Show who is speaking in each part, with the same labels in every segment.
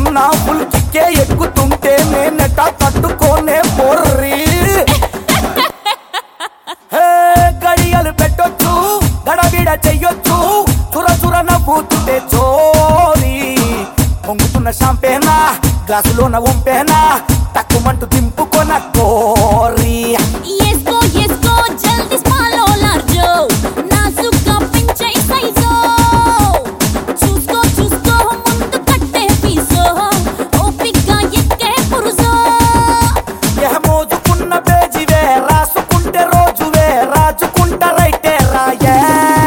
Speaker 1: ఎక్కుతున్నా full కిక్కే ఎక్కుతుంటే నేనెట తట్టుకోనే పొర్రి హే, గడియలు పెట్టొచ్చు గడబిడ చెయ్యొచ్చు చుర చుర నవ్వుతుంటే చోరీ పొంగుతున్న షాంపేనా గ్లాసులోన వంపేనా తక్కుమంటూ దింపుకొన కోరి
Speaker 2: ఎస్కో ఎస్కో జల్దీ స్పాలో లార్జో నాజుగ్గా పెంచే సైజో చూసుకో చూసుకో ముందు కట్టే పీసో ఓపిగ్గా ఎక్కే పురుజో
Speaker 1: ఏ మోజుకున్న పేజీవే రాసుకుంటే రోజువే రాజుకుంట రైటే రాయే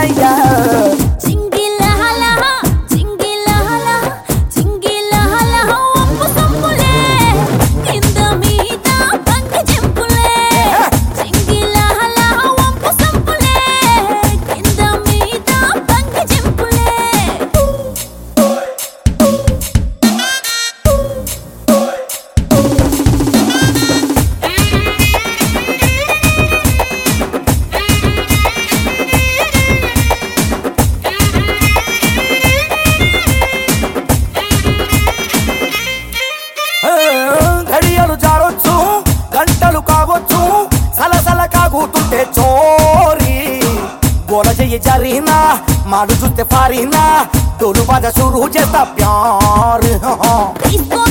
Speaker 2: చింగిలహల చింగిలహల చింగిలహల ఒప్పు సొప్పులే కింద మీద బంగి జంపులే చింగిలహల ఒప్పు సొప్పులే కింద మీద బంగి జంపులే
Speaker 1: ఏ, ఘడియలు జారొచ్చు గంటలు కావచ్చు సలసల కాగుతుంటే చోరీ గోల చెయ్యి జరినా మాడు చూస్తే ఫారినా తోలు బాజ షురు చేస్తా ప్యార్
Speaker 2: డిస్కో